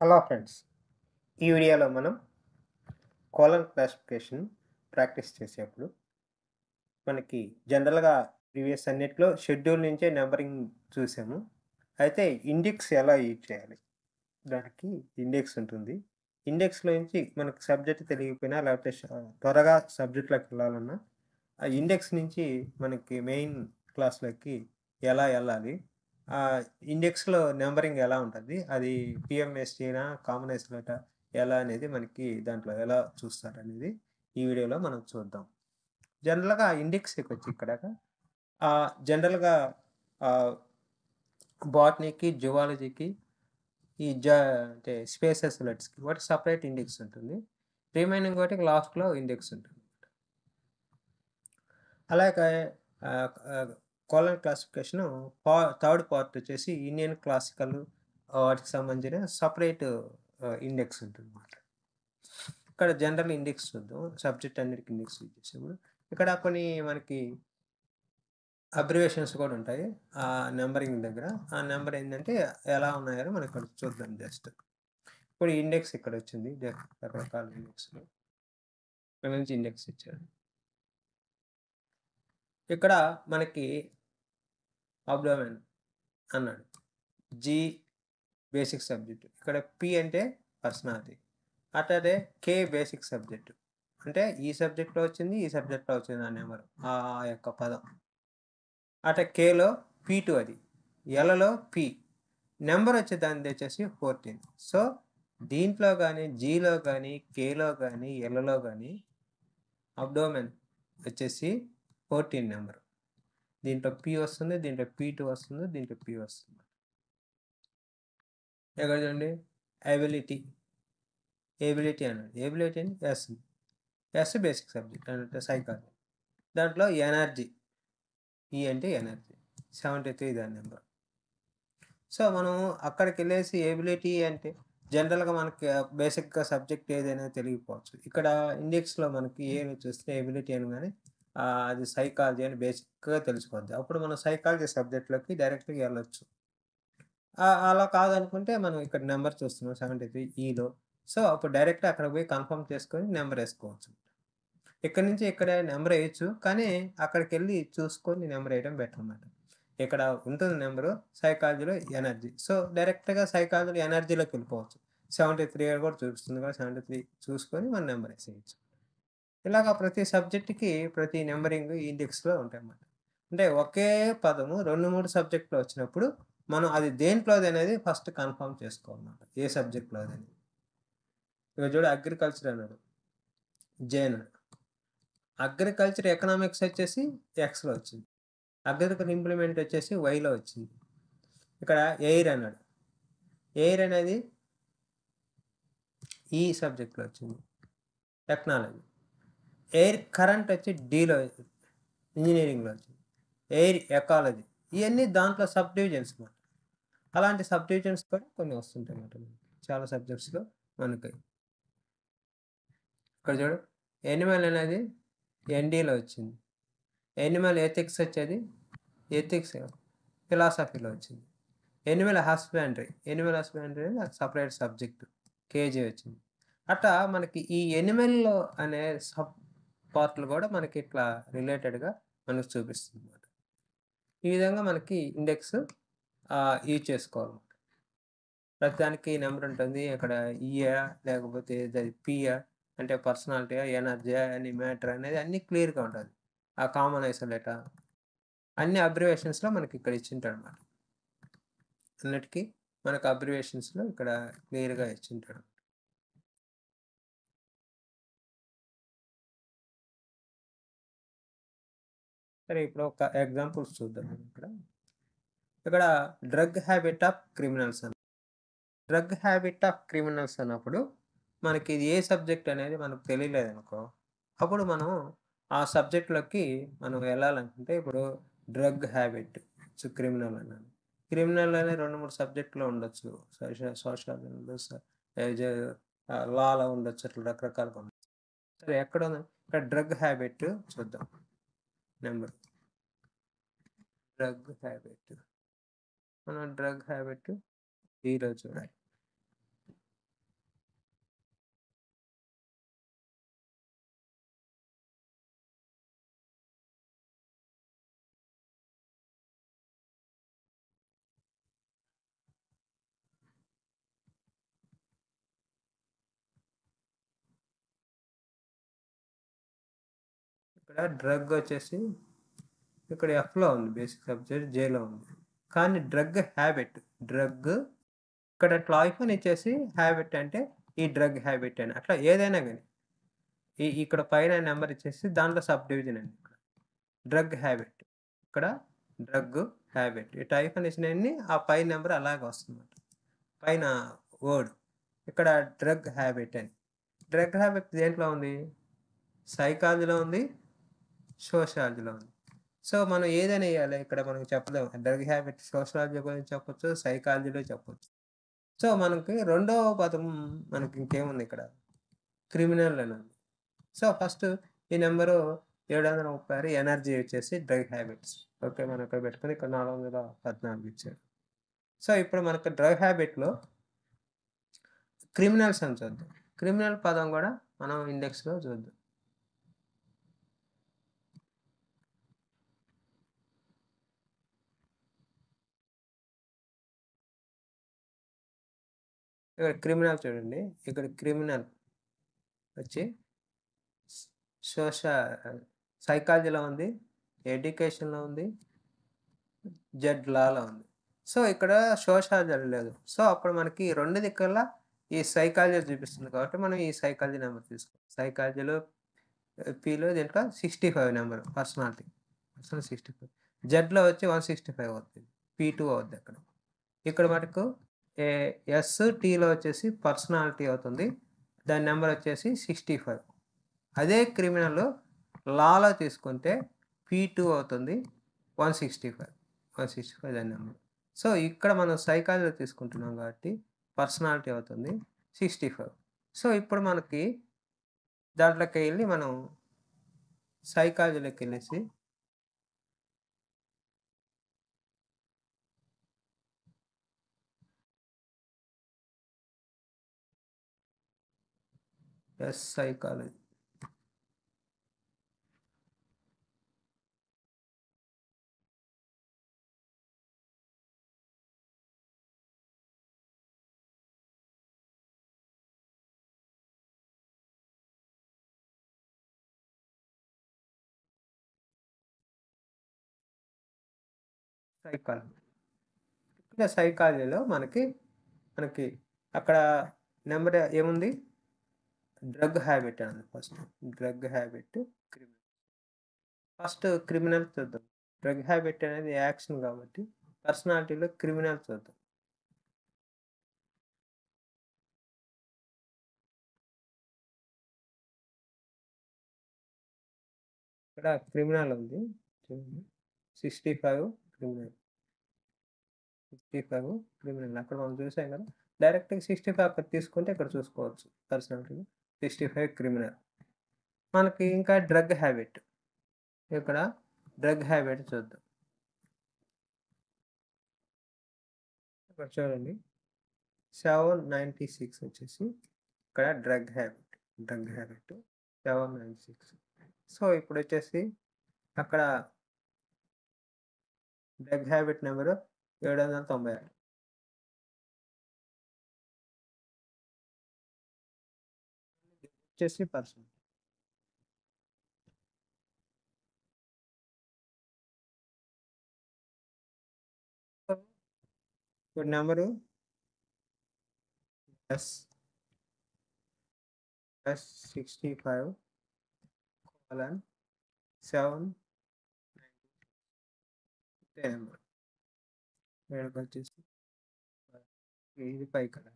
Hello friends ఈ వీడియోలో మనం కోలన్ క్లాసిఫికేషన్ ప్రాక్టీస్ చేసేప్పుడు మనకి జనరల్గా ప్రీవియస్ అన్నిట్లో షెడ్యూల్ నుంచే నెంబరింగ్ చూసాము అయితే ఇండెక్స్ ఎలా యూజ్ చేయాలి దానికి ఇండెక్స్ ఉంటుంది ఇండెక్స్లో నుంచి మనకు సబ్జెక్ట్ తెలియకపోయినా లేకపోతే ష- త్వరగా సబ్జెక్ట్లోకి వెళ్ళాలన్నా ఆ ఇండెక్స్ నుంచి మనకి మెయిన్ క్లాస్లోకి ఎలా వెళ్ళాలి ఆ ఇండెక్స్లో నెంబరింగ్ ఎలా ఉంటుంది అది పిఎంఎస్టీనా కాంబినేషన్ ఎలా అనేది మనకి దాంట్లో ఎలా చూస్తారు అనేది ఈ వీడియోలో మనం చూద్దాం జనరల్గా ఇండెక్స్కి వచ్చి ఇక్కడ జనరల్గా బాటనీకి జువాలజీకి ఈ జ అంటే స్పేసెస్ లెట్స్కి వాటి సపరేట్ ఇండెక్స్ ఉంటుంది రిమైనింగ్ వాటికి లాస్ట్లో ఇండెక్స్ ఉంటుంది అలాగే కాలన్ క్లాసిఫికేషన్ థర్డ్ పార్ట్ వచ్చేసి ఇండియన్ క్లాసికల్ వాటికి సంబంధించిన సపరేట్ ఇండెక్స్ ఉంటుంది అన్నమాట ఇక్కడ జనరల్ ఇండెక్స్ చూద్దాం సబ్జెక్ట్ అన్నిటికి ఇండెక్స్ యూజ్ చేసేప్పుడు ఇక్కడ కొన్ని మనకి అబ్రివేషన్స్ కూడా ఉంటాయి ఆ నెంబరింగ్ దగ్గర ఆ నెంబర్ ఏంటంటే ఎలా ఉన్నాయో మనం ఇక్కడ చూద్దాం జస్ట్ ఇప్పుడు ఇండెక్స్ ఇక్కడ వచ్చింది జ- రకరకాల ఇండెక్స్ ఇక్కడ నుంచి ఇండెక్స్ ఇచ్చారు ఇక్కడ మనకి అబ్డోమెన్ అన్నాడు జి బేసిక్ సబ్జెక్ట్ ఇక్కడ పి అంటే పర్సనాలిటీ అట్లాగే కే బేసిక్ సబ్జెక్ట్ అంటే ఈ సబ్జెక్ట్లో వచ్చింది ఈ సబ్జెక్ట్లో వచ్చింది ఆ నెంబర్ ఆ యొక్క పదం అట కేలో పీ టూ అది ఎలలో పి నెంబర్ వచ్చే దాని వచ్చేసి ఫోర్టీన్ సో దీంట్లో కానీ జీలో కానీ కేలో కానీ ఎల్లలో కానీ అబ్డోమెన్ వచ్చేసి ఫోర్టీన్ నెంబర్ దీంట్లో పి వస్తుంది దీంట్లో పీ టూ వస్తుంది దీంట్లో పి వస్తుంది ఎక్కడ చూడండి ఎబిలిటీ ఎబిలిటీ అన్నాడు ఎబిలిటీ అని ఎస్ ఎస్ బేసిక్ సబ్జెక్ట్ అంటే సైకాలజీ దాంట్లో ఎనర్జీ ఈ అంటే ఎనర్జీ సెవెంటీ త్రీ దాని నెంబర్ సో మనం అక్కడికి వెళ్ళేసి ఎబిలిటీ అంటే జనరల్గా మనకి బేసిక్గా సబ్జెక్ట్ ఏదైనా తెలియకపోవచ్చు ఇక్కడ ఇండెక్స్లో మనకి ఏ చూస్తే ఎబిలిటీ అని కానీ అది సైకాలజీ అని బేసిక్గా తెలిసిపోద్ది అప్పుడు మనం సైకాలజీ సబ్జెక్ట్లోకి డైరెక్ట్గా వెళ్ళొచ్చు ఆ- అలా కాదనుకుంటే మనం ఇక్కడ నెంబర్ చూస్తున్నాం సెవెంటీ త్రీ ఈలో సో అప్పుడు డైరెక్ట్ అక్కడ పోయి కన్ఫర్మ్ చేసుకొని నెంబర్ వేసుకోవచ్చు ఇక్కడ నుంచి ఇక్కడ నెంబర్ వేయచ్చు కానీ అక్కడికి వెళ్ళి చూసుకొని నెంబర్ వేయడం బెటర్ అన్నమాట ఇక్కడ ఉంటుంది నెంబరు సైకాలజీలో ఎనర్జీ సో డైరెక్ట్గా సైకాలజీలో ఎనర్జీలోకి వెళ్ళిపోవచ్చు సెవెంటీ త్రీ కూడా చూపిస్తుంది కూడా సెవెంటీ త్రీ చూసుకొని మన నెంబర్ వేసేయచ్చు ఇలాగా ప్రతి సబ్జెక్ట్కి ప్రతి నెంబరింగ్ ఇండెక్స్లో ఉంటాయి అన్నమాట అంటే ఒకే పదము రెండు మూడు సబ్జెక్టులో వచ్చినప్పుడు మనం అది దేంట్లోది అనేది ఫస్ట్ కన్ఫర్మ్ చేసుకోవాలన్నమాట ఏ సబ్జెక్ట్లోది అనేది ఇక చూడు అగ్రికల్చర్ అన్నాడు జే అన్నాడు అగ్రికల్చర్ ఎకనామిక్స్ వచ్చేసి ఎక్స్లో వచ్చింది అగ్రికల్చర్ ఇంప్లిమెంట్ వచ్చేసి వైలో వచ్చింది ఇక్కడ ఎయిర్ అన్నాడు ఎయిర్ అనేది ఈ సబ్జెక్ట్లో వచ్చింది టెక్నాలజీ ఎయిర్ కరెంట్ వచ్చి డీలో ఇంజనీరింగ్లో వచ్చింది ఎయిర్ ఎకాలజీ ఇవన్నీ దాంట్లో సబ్ డివిజన్స్ అన్నమాట అలాంటి సబ్ డివిజన్స్ కూడా కొన్ని వస్తుంటాయి అన్నమాట మనకి. చాలా సబ్జెక్ట్స్లో మనకి ఇక్కడ చూడు ఎనిమల్ అనేది ఎన్డీలో వచ్చింది ఎనిమల్ ఎథిక్స్ వచ్చేది ఎథిక్స్ ఫిలాసఫీలో వచ్చింది animal husbandry animal husbandry separate subject KG వచ్చింది అట్లా మనకి ఈ ఎనిమల్లో అనే సబ్ పార్ట్లు కూడా మనకి ఇట్లా రిలేటెడ్గా మనకు చూపిస్తుంది అన్నమాట ఈ విధంగా మనకి ఇండెక్స్ యూజ్ చేసుకోవాలన్నమాట ప్రతిదానికి నెంబర్ ఉంటుంది ఇక్కడ ఈయా లేకపోతే పియా అంటే పర్సనాలిటీ ఎనర్జీ అని మ్యాటర్ అనేది అన్ని క్లియర్గా ఉంటుంది ఆ కామన్ ఐసోలేట అన్ని అబ్రివేషన్స్లో మనకి ఇక్కడ ఇచ్చింటాడు అనమాట అన్నిటికీ మనకు అబ్రివేషన్స్లో ఇక్కడ క్లియర్గా ఇచ్చింటాడు సరే ఇప్పుడు ఒక ఎగ్జాంపుల్స్ చూద్దాం మనం ఇక్కడ ఇక్కడ డ్రగ్ హ్యాబిట్ ఆఫ్ క్రిమినల్స్ అని డ్రగ్ హ్యాబిట్ ఆఫ్ క్రిమినల్స్ అన్నప్పుడు మనకి ఇది ఏ సబ్జెక్ట్ అనేది మనకు తెలియలేదు అనుకో అప్పుడు మనం ఆ సబ్జెక్ట్లోకి మనం వెళ్ళాలనుకుంటే ఇప్పుడు డ్రగ్ హ్యాబిట్ క్రిమినల్ అన్నాను క్రిమినల్ అనే రెండు మూడు సబ్జెక్టులో ఉండొచ్చు సోషల్ లాలో ఉండొచ్చు అట్లా రకరకాలుగా ఉండొచ్చు సరే ఎక్కడ ఉంది ఇక్కడ డ్రగ్ హ్యాబిట్ చూద్దాం నెంబర్ డ్రగ్ హ్యాబిట్ మనం డ్రగ్ హ్యాబిట్ జీరో చూడాలి ఇక్కడ డ్రగ్ వచ్చేసి ఇక్కడ ఎఫ్లో ఉంది బేసిక్ సబ్జెక్ట్ జేలో ఉంది కానీ డ్రగ్ హ్యాబిట్ డ్రగ్ ఇక్కడ ట్లాయిఫన్ ఇచ్చేసి హ్యాబిట్ అంటే ఈ డ్రగ్ హ్యాబిట్ అని అట్లా ఏదైనా కానీ ఈ ఇక్కడ పైన నెంబర్ ఇచ్చేసి దాంట్లో సబ్ డివిజన్ అండి ఇక్కడ డ్రగ్ హ్యాబిట్ ఇక్కడ డ్రగ్ హ్యాబిట్ ఈ టైఫన్ ఇచ్చినవన్నీ ఆ పై నెంబర్ అలాగే వస్తుంది పైన వర్డ్ ఇక్కడ డ్రగ్ హ్యాబిట్ అని డ్రగ్ హ్యాబిట్ దేంట్లో ఉంది సైకాలజీలో ఉంది సోషాలజీలో ఉంది సో మనం ఏదైనా వేయాలి ఇక్కడ మనం చెప్పలేము డ్రగ్ హ్యాబిట్ సోషాలజీ గురించి చెప్పొచ్చు సైకాలజీలో చెప్పొచ్చు సో మనకి రెండవ పదం మనకి ఇంకేముంది ఇక్కడ క్రిమినల్ అని ఉంది సో ఫస్ట్ ఈ నెంబరు ఏడు వందల ముప్పై ఆరు ఎనర్జీ వచ్చేసి డ్రగ్ హ్యాబిట్స్ ఓకే మనం ఇక్కడ పెట్టుకుని ఇక్కడ నాలుగు వందల పద్నాలుగు ఇచ్చారు సో ఇప్పుడు మనకు డ్రగ్ హ్యాబిట్లో క్రిమినల్స్ అని చూద్దాం క్రిమినల్ పదం కూడా మనం ఇండెక్స్లో చూద్దాం ఇక్కడ క్రిమినల్ చూడండి ఇక్కడ క్రిమినల్ వచ్చి సోషల్ సైకాలజీలో ఉంది ఎడ్యుకేషన్లో ఉంది జడ్ లాలో ఉంది సో ఇక్కడ సోషాలజీ లేదు సో అప్పుడు మనకి రెండు దిక్కుల ఈ సైకాలజీ చూపిస్తుంది కాబట్టి మనం ఈ సైకాలజీ నెంబర్ తీసుకోం సైకాలజీలో పీలో దీంట్లో sixty five number personality personal sixty five జెడ్లో వచ్చి వన్ సిక్స్టీ ఫైవ్ అవుతుంది పీ టూ అవుద్ది అక్కడ ఇక్కడ మనకు ఎస్ టీలో వచ్చేసి పర్సనాలిటీ అవుతుంది దాని నెంబర్ వచ్చేసి సిక్స్టీ ఫైవ్ అదే క్రిమినల్ లాలో తీసుకుంటే పీ టూ అవుతుంది one sixty five one sixty five దాని నెంబర్ సో ఇక్కడ మనం సైకాలజీ తీసుకుంటున్నాం కాబట్టి పర్సనాలిటీ అవుతుంది సిక్స్టీ ఫైవ్ సో ఇప్పుడు మనకి దాంట్లోకి వెళ్ళి మనం సైకాలజీలోకి వెళ్ళేసి ఎస్ సైకాలజీ సైకాలజీ ఇక్కడ సైకాలజీలో మనకి మనకి అక్కడ నెంబర్ ఏముంది డ్రగ్ హ్యాబిట్ అని first drug habit criminal first criminal చూద్దాం డ్రగ్ హ్యాబిట్ అనేది యాక్షన్ కాబట్టి పర్సనాలిటీలో క్రిమినల్ చూద్దాం ఇక్కడ క్రిమినల్ ఉంది చూడండి sixty five criminal sixty five criminal అక్కడ మనం చూసాం కదా డైరెక్ట్గా సిక్స్టీ ఫైవ్ అక్కడ తీసుకుంటే ఇక్కడ చూసుకోవచ్చు పర్సనాలిటీ సిక్స్టీ ఫైవ్ క్రిమినల్ మనకి ఇంకా డ్రగ్ హ్యాబిట్ ఇక్కడ డ్రగ్ హ్యాబిట్ చూద్దాం ఇక్కడ చూడండి సెవెన్ నైంటీ సిక్స్ వచ్చేసి ఇక్కడ drug habit drug habit seven ninety six so ఇప్పుడు వచ్చేసి అక్కడ డ్రగ్ హ్యాబిట్ నెంబరు ఏడు వందల తొంభై ఆరు వచ్చేసి పర్సన్ ఇప్పుడు number S S sixty five colon seven ఇదే నెంబర్ ఏడుకి వచ్చేసి ఇది పై కదా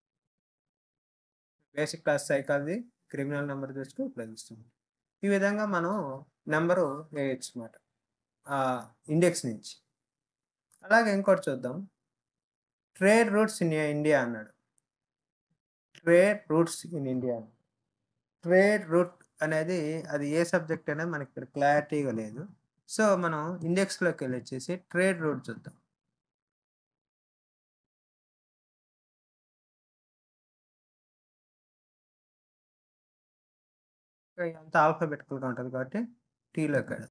basic class psychology criminal number తీసుకు ఉపయోగిస్తుంది ఈ విధంగా మనం నెంబరు వేయచ్చు అన్నమాట ఇండెక్స్ నుంచి అలాగే ఇంకోటి చూద్దాం ట్రేడ్ రూట్స్ ఇన్ ఇండియా అన్నాడు trade routes in India trade route అనేది అది ఏ సబ్జెక్ట్ అనేది మనకి ఇక్కడ క్లారిటీగా లేదు సో మనం ఇండెక్స్లోకి వెళ్ళి వచ్చేసి ట్రేడ్ రూట్ చూద్దాం అంత ఆల్ఫాబెటికల్గా ఉంటుంది కాబట్టి టీలోకి వెళ్ళదు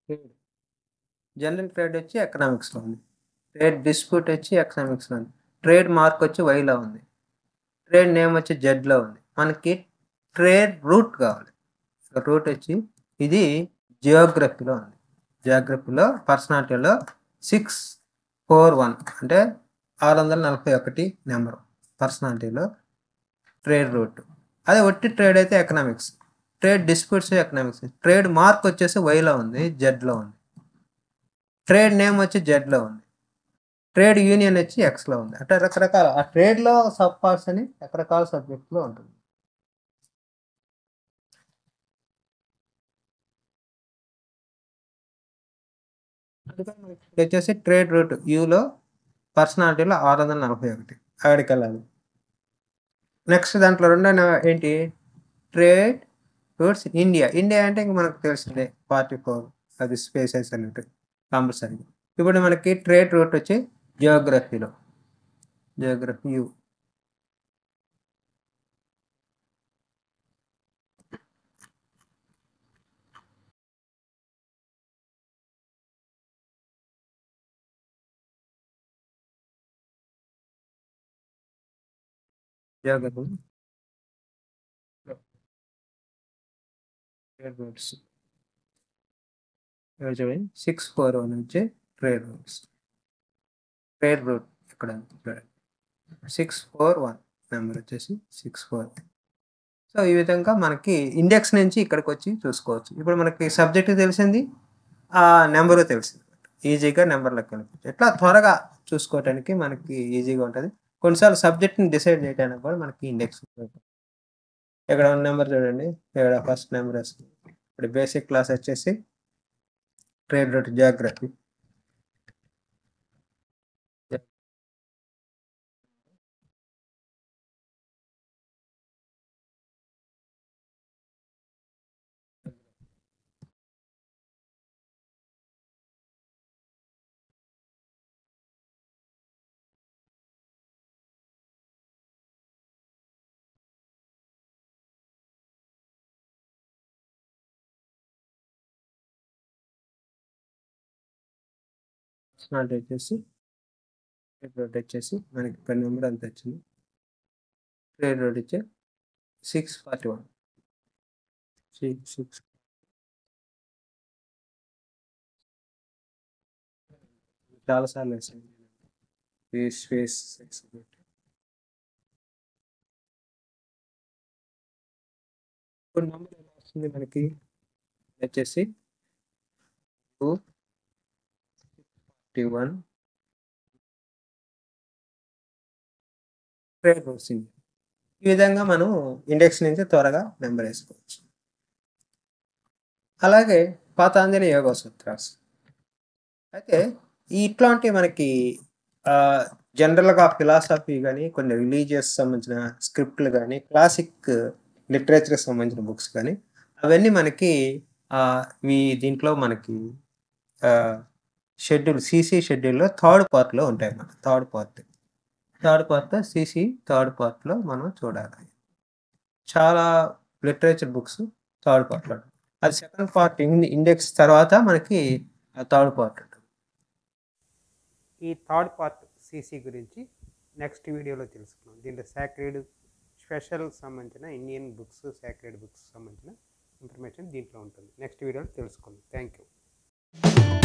ట్రేడ్ జనరల్ ట్రేడ్ వచ్చి ఎకనామిక్స్లో ఉంది ట్రేడ్ డిస్ప్యూట్ వచ్చి ఎకనామిక్స్లో ఉంది ట్రేడ్ మార్క్ వచ్చి వైలో ఉంది ట్రేడ్ నేమ్ వచ్చి జెడ్లో ఉంది మనకి ట్రేడ్ రూట్ కావాలి రూట్ వచ్చి ఇది జియోగ్రఫీలో ఉంది జియోగ్రఫీలో పర్సనాలిటీలో సిక్స్ ఫోర్ వన్ అంటే ఆరు వందల నలభై ఒకటి నెంబర్ పర్సనాలిటీలో ట్రేడ్ రూట్ అదే ఒట్టి ట్రేడ్ అయితే economics trade disputes economics trade mark వచ్చేసి వైలో ఉంది జెడ్లో ఉంది ట్రేడ్ నేమ్ వచ్చి జెడ్లో ఉంది ట్రేడ్ యూనియన్ వచ్చి ఎక్స్లో ఉంది అంటే రకరకాల ఆ ట్రేడ్లో సబ్ పార్ట్స్ అని రకరకాల సబ్జెక్ట్లో ఉంటుంది అందుకని మనకి ఇది వచ్చేసి ట్రేడ్ రూట్ యూలో పర్సనాలిటీలో ఆరు వందల నలభై ఒకటి అక్కడికి వెళ్ళాలి నెక్స్ట్ దాంట్లో రెండో నె- ఏంటి ట్రేడ్ రూట్స్ ఇండియా ఇండియా అంటే ఇంక మనకు తెలిసిందే ఫార్టీ ఫోర్ అది స్పేసెస్ అన్నట్టు కంపల్సరీ ఇప్పుడు మనకి ట్రేడ్ రూట్ వచ్చి జియోగ్రఫీలో geography U geography trade routes చూడండి సిక్స్ ఫోర్ వన్ వచ్చి ట్రేడ్ రూట్స్ ట్రేడ్ రూట్ ఇక్కడ ఉంది చూడండి సిక్స్ ఫోర్ వన్ నెంబర్ వచ్చేసి సిక్స్ ఫోర్ సో ఈ విధంగా మనకి ఇండెక్స్ నుంచి ఇక్కడికి వచ్చి చూసుకోవచ్చు ఇప్పుడు మనకి సబ్జెక్ట్ తెలిసింది ఆ నెంబరు తెలిసింది ఈజీగా నెంబర్లోకి వెళ్ళిపోవచ్చు ఎట్లా త్వరగా చూసుకోవటానికి మనకి ఈజీగా ఉంటుంది కొన్నిసార్లు సబ్జెక్ట్ని డిసైడ్ చేయడానికి కూడా మనకి ఇండెక్స్ ఇక్కడ ఉన్న నెంబర్ చూడండి ఇక్కడ ఫస్ట్ నెంబర్ వస్తుంది ఇప్పుడు బేసిక్ క్లాస్ వచ్చేసి ట్రేడ్ రూట్ జియోగ్రఫీ పర్సనాలిటీ వచ్చేసి ట్రేడ్ రోడ్ వచ్చేసి మనకి పెన్ నెంబర్ అంత వచ్చింది ట్రేడ్ రోడ్ వచ్చే సిక్స్ ఫార్టీ వన్ సిక్స్ చాలాసార్లు వేసాను స్పేస్ స్పేస్ సిక్స్ ఇప్పుడు నెంబర్ ఎలా వస్తుంది మనకి వచ్చేసి టూ ఫిఫ్టీ వన్ ట్రేడ్ వచ్చింది ఈ విధంగా మనం ఇండెక్స్ నుంచి త్వరగా నెంబర్ వేసుకోవచ్చు అలాగే పాతాంజలి యోగ సూత్రాస్ అయితే ఈ ఇట్లాంటి మనకి జనరల్గా ఫిలాసఫీ కానీ కొన్ని రిలీజియస్ సంబంధించిన స్క్రిప్ట్లు కానీ క్లాసిక్ లిటరేచర్కి సంబంధించిన బుక్స్ కానీ అవన్నీ మనకి ఆ, మీ దీంట్లో మనకి షెడ్యూల్ సిసి షెడ్యూల్లో థర్డ్ పార్ట్లో ఉంటాయి అన్నమాట third part third part CC third పార్ట్లో మనం చూడాలి చాలా లిటరేచర్ బుక్స్ థర్డ్ పార్ట్లో అది సెకండ్ పార్ట్ ఇండెక్స్ తర్వాత మనకి థర్డ్ పార్ట్ ఉంటుంది ఈ థర్డ్ పార్ట్ సీసీ గురించి నెక్స్ట్ వీడియోలో తెలుసుకున్నాం దీంట్లో సాక్రెడ్ స్పెషల్ సంబంధించిన ఇండియన్ బుక్స్ సాక్రెడ్ బుక్స్ సంబంధించిన ఇన్ఫర్మేషన్ దీంట్లో ఉంటుంది నెక్స్ట్ వీడియోలో తెలుసుకుందాం థ్యాంక్ యూ